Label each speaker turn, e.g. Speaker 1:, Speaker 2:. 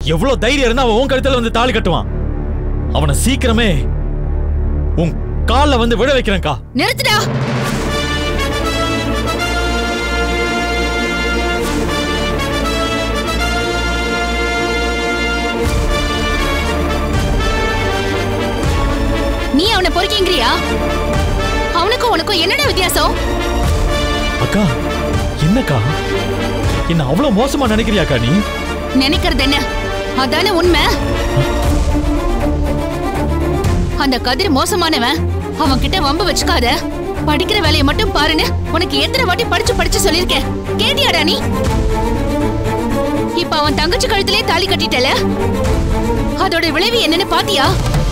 Speaker 1: எவ்வளவு தைரியம் இருந்தா அவன் உன் கழுத்துல வந்து தாலி கட்டுவான் அவனை சீக்கிரமே உன் கால்ல வந்து விழ வைக்கிறேன்க்கா
Speaker 2: நிறுத்துடா நீ அவனை பொறுக்கிங்கிறியா அவனுக்கும் உனக்கும் என்னடா வித்தியாசம்
Speaker 1: அக்கா என்னக்கா என்ன அவ்வளவு மோசமா நினைக்கிறியாக்கா நீ
Speaker 2: நினைக்கிறது என்ன அதானே உண்மை அந்த கதிர் மோசமானவன் அவன் கிட்ட வம்பு வச்சுக்காத படிக்கிற வேலையை மட்டும் பாருன்னு உனக்கு எத்தனை வாட்டி படிச்சு படிச்சு சொல்லிருக்கேன் கேட்டியாடா நீ இப்ப அவன் தங்கச்சி கழுத்திலே தாலி கட்டிட்டல அதோட விளைவு என்னன்னு பாத்தியா